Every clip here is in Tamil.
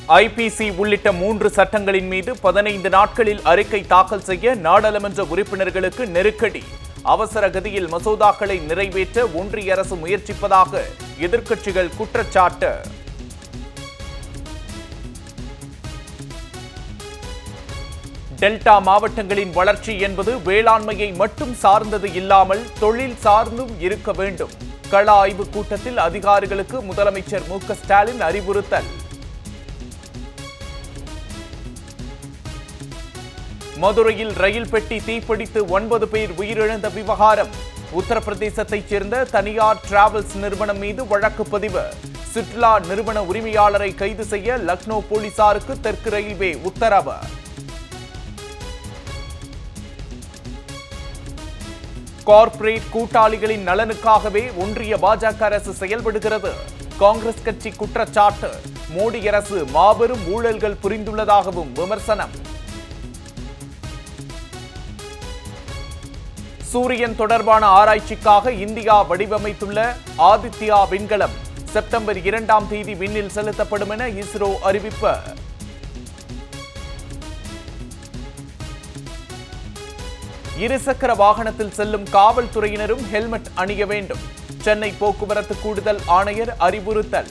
ஐபிசி உள்ளிட்ட மூன்று சட்டங்களின் மீது பதினைந்து நாட்களில் அறிக்கை தாக்கல் செய்ய நாடாளுமன்ற உறுப்பினர்களுக்கு நெருக்கடி அவசர கதியில் மசோதாக்களை நிறைவேற்ற ஒன்றிய அரசு முயற்சிப்பதாக எதிர்க்கட்சிகள் குற்றச்சாட்டு டெல்டா மாவட்டங்களின் வளர்ச்சி என்பது வேளாண்மையை மட்டும் சார்ந்தது இல்லாமல் தொழில் சார்ந்தும் இருக்க வேண்டும் கள ஆய்வுக் கூட்டத்தில் அதிகாரிகளுக்கு முதலமைச்சர் மு க ஸ்டாலின் அறிவுறுத்தல் மதுரையில் ரயில் பெட்டி தீப்பிடித்து ஒன்பது பேர் உயிரிழந்த விவகாரம் உத்தரப்பிரதேசத்தைச் சேர்ந்த தனியார் டிராவல்ஸ் நிறுவனம் மீது வழக்கு பதிவு சுற்றுலா நிறுவன உரிமையாளரை கைது செய்ய லக்னோ போலீசாருக்கு தெற்கு ரயில்வே உத்தரவு கார்ப்பரேட் கூட்டாளிகளின் நலனுக்காகவே ஒன்றிய பாஜக அரசு செயல்படுகிறது காங்கிரஸ் கட்சி குற்றச்சாட்டு மோடி அரசு மாபெரும் ஊழல்கள் புரிந்துள்ளதாகவும் விமர்சனம் சூரியன் தொடர்பான ஆராய்ச்சிக்காக இந்தியா வடிவமைத்துள்ள ஆதித்யா விண்கலம் செப்டம்பர் இரண்டாம் தேதி விண்ணில் செலுத்தப்படும் என இஸ்ரோ அறிவிப்பு இருசக்கர வாகனத்தில் செல்லும் காவல்துறையினரும் ஹெல்மெட் அணிய வேண்டும் சென்னை போக்குவரத்து கூடுதல் ஆணையர் அறிவுறுத்தல்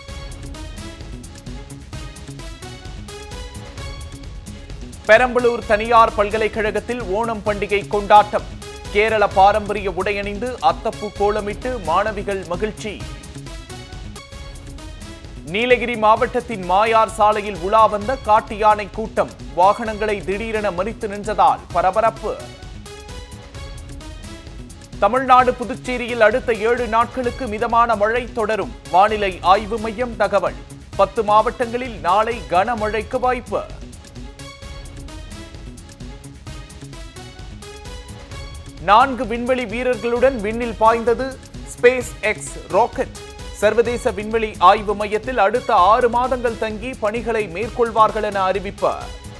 பெரம்பலூர் தனியார் பல்கலைக்கழகத்தில் ஓணம் பண்டிகை கொண்டாட்டம் கேரள பாரம்பரிய உடையணிந்து அத்தப்பூ கோலமிட்டு மாணவிகள் மகிழ்ச்சி நீலகிரி மாவட்டத்தின் மாயார் சாலையில் உலா வந்த காட்டு யானை கூட்டம் வாகனங்களை திடீரென மறித்து நின்றதால் பரபரப்பு தமிழ்நாடு புதுச்சேரியில் அடுத்த ஏழு நாட்களுக்கு மிதமான மழை தொடரும் வானிலை ஆய்வு மையம் தகவல் பத்து மாவட்டங்களில் நாளை கனமழைக்கு வாய்ப்பு நான்கு விண்வெளி வீரர்களுடன் விண்ணில் பாய்ந்தது ஸ்பேஸ் எக்ஸ் ராக்கெட் சர்வதேச விண்வெளி ஆய்வு மையத்தில் அடுத்த ஆறு மாதங்கள் தங்கி பணிகளை மேற்கொள்வார்கள் என அறிவிப்பு